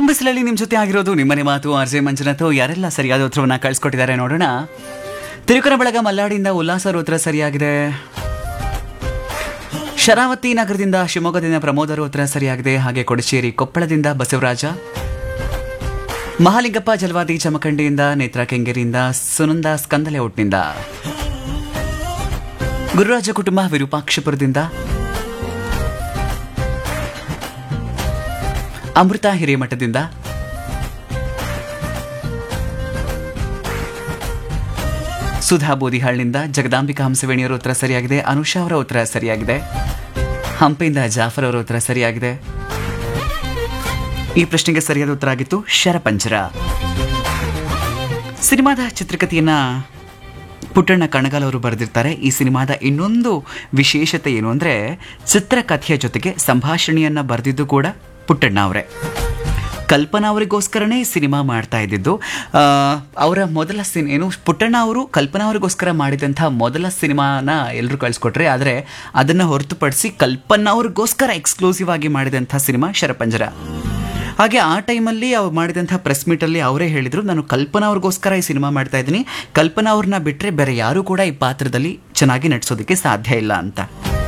ಬಿಸಿಲಲ್ಲಿ ನಿಮ್ಮ ಜೊತೆ ಆಗಿರೋದು ನಿಮ್ಮನೆ ಮಾತು ಆರ್ ಜೆ ಮಂಜುನಾಥ್ ಯಾರೆಲ್ಲ ಸರಿಯಾದ ಉತ್ತರವನ್ನ ಕಳಿಸ್ಕೊಟ್ಟಿದ್ದಾರೆ ನೋಡೋಣ ತಿರುಕನ ಬಳಗ ಮಲ್ಲಾಡಿಯಿಂದ ಉಲ್ಲಾಸ ಅವ್ರ ಉತ್ತರ ಸರಿಯಾಗಿದೆ ಶರಾವತಿ ನಗರದಿಂದ ಶಿವಮೊಗ್ಗದಿಂದ ಪ್ರಮೋದರ ಉತ್ತರ ಸರಿಯಾಗಿದೆ ಹಾಗೆ ಕೊಡಚೇರಿ ಕೊಪ್ಪಳದಿಂದ ಬಸವರಾಜ ಮಹಾಲಿಂಗಪ್ಪ ಜಲವಾದಿ ಜಮಖಂಡಿಯಿಂದ ನೇತ್ರ ಕೆಂಗೇರಿಯಿಂದ ಸುನಂದ ಸ್ಕಂದಲೆ ಔಟ್ನಿಂದ ಗುರುರಾಜ ಕುಟುಂಬ ವಿರೂಪಾಕ್ಷಪುರದಿಂದ ಅಮೃತ ಹಿರೇಮಠದಿಂದ ಸುಧಾ ಬೋದಿಹಾಳ್ನಿಂದ ಜಗದಾಂಬಿಕಾ ಹಂಸವೇಣಿಯವರ ಉತ್ತರ ಸರಿಯಾಗಿದೆ ಅನುಷಾ ಅವರ ಉತ್ತರ ಸರಿಯಾಗಿದೆ ಹಂಪೆಯಿಂದ ಜಾಫರ್ ಅವರ ಉತ್ತರ ಸರಿಯಾಗಿದೆ ಈ ಪ್ರಶ್ನೆಗೆ ಸರಿಯಾದ ಉತ್ತರ ಆಗಿತ್ತು ಶರಪಂಜರ ಸಿನಿಮಾದ ಚಿತ್ರಕಥೆಯನ್ನ ಪುಟ್ಟಣ್ಣ ಕಣಗಾಲ್ ಅವರು ಬರೆದಿರ್ತಾರೆ ಈ ಸಿನಿಮಾದ ಇನ್ನೊಂದು ವಿಶೇಷತೆ ಏನು ಅಂದ್ರೆ ಚಿತ್ರಕಥೆಯ ಜೊತೆಗೆ ಸಂಭಾಷಣೆಯನ್ನ ಬರೆದಿದ್ದು ಕೂಡ ಪುಟ್ಟಣ್ಣ ಅವರೇ ಕಲ್ಪನಾ ಅವರಿಗೋಸ್ಕರನೇ ಈ ಸಿನಿಮಾ ಮಾಡ್ತಾ ಇದ್ದಿದ್ದು ಆ, ಅವರ ಮೊದಲ ಸಿನ್ ಏನು ಪುಟ್ಟಣ್ಣ ಅವರು ಕಲ್ಪನಾ ಅವರಿಗೋಸ್ಕರ ಮಾಡಿದಂಥ ಮೊದಲ ಸಿನಿಮಾನ ಎಲ್ಲರೂ ಕಳಿಸ್ಕೊಟ್ರೆ ಆದರೆ ಅದನ್ನು ಹೊರತುಪಡಿಸಿ ಕಲ್ಪನಾ ಅವ್ರಿಗೋಸ್ಕರ ಎಕ್ಸ್ಕ್ಲೂಸಿವ್ ಆಗಿ ಮಾಡಿದಂಥ ಸಿನಿಮಾ ಶರಪಂಜರ ಹಾಗೆ ಆ ಟೈಮಲ್ಲಿ ಅವ್ರು ಮಾಡಿದಂಥ ಪ್ರೆಸ್ ಮೀಟಲ್ಲಿ ಅವರೇ ಹೇಳಿದರು ನಾನು ಕಲ್ಪನಾ ಅವ್ರಿಗೋಸ್ಕರ ಈ ಸಿನಿಮಾ ಮಾಡ್ತಾ ಇದ್ದೀನಿ ಕಲ್ಪನಾ ಅವ್ರನ್ನ ಬಿಟ್ಟರೆ ಬೇರೆ ಯಾರೂ ಕೂಡ ಈ ಪಾತ್ರದಲ್ಲಿ ಚೆನ್ನಾಗಿ ನಟಿಸೋದಕ್ಕೆ ಸಾಧ್ಯ ಇಲ್ಲ ಅಂತ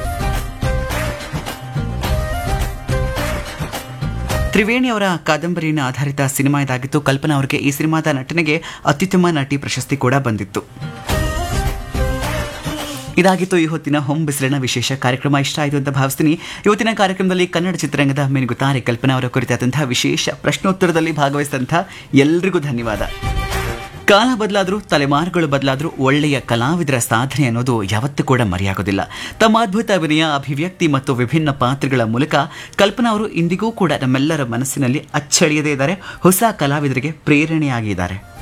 ತ್ರಿವೇಣಿ ಅವರ ಕಾದಂಬರಿನ ಆಧಾರಿತ ಸಿನಿಮಾ ಇದಾಗಿತ್ತು ಕಲ್ಪನಾ ಅವರಿಗೆ ಈ ಸಿನಿಮಾದ ನಟನೆಗೆ ಅತ್ಯುತ್ತಮ ನಟಿ ಪ್ರಶಸ್ತಿ ಕೂಡ ಬಂದಿತ್ತು ಇದಾಗಿತ್ತು ಈ ಹೊತ್ತಿನ ಹೊಂ ಬಿಸಿಲಿನ ವಿಶೇಷ ಕಾರ್ಯಕ್ರಮ ಇಷ್ಟ ಆಯಿತು ಅಂತ ಭಾವಿಸ್ತೀನಿ ಇವತ್ತಿನ ಕಾರ್ಯಕ್ರಮದಲ್ಲಿ ಕನ್ನಡ ಚಿತ್ರರಂಗದ ಮೆನುಗುತ್ತಾರೆ ಕಲ್ಪನಾ ಅವರ ಕುರಿತಾದಂತಹ ವಿಶೇಷ ಪ್ರಶ್ನೋತ್ತರದಲ್ಲಿ ಭಾಗವಹಿಸಿದಂಥ ಎಲ್ರಿಗೂ ಧನ್ಯವಾದ ಕಾಲ ಬದಲಾದರೂ ತಲೆಮಾರುಗಳು ಬದಲಾದರೂ ಒಳ್ಳೆಯ ಕಲಾವಿದರ ಸಾಧನೆ ಅನ್ನೋದು ಯಾವತ್ತೂ ಕೂಡ ಮರೆಯಾಗೋದಿಲ್ಲ ತಮ್ಮ ಅದ್ಭುತ ಅಭಿನಯ ಅಭಿವ್ಯಕ್ತಿ ಮತ್ತು ವಿಭಿನ್ನ ಪಾತ್ರಗಳ ಮೂಲಕ ಕಲ್ಪನಾ ಅವರು ಇಂದಿಗೂ ಕೂಡ ನಮ್ಮೆಲ್ಲರ ಮನಸ್ಸಿನಲ್ಲಿ ಅಚ್ಚಳಿಯದೇ ಇದ್ದಾರೆ ಹೊಸ ಕಲಾವಿದರಿಗೆ ಪ್ರೇರಣೆಯಾಗಿದ್ದಾರೆ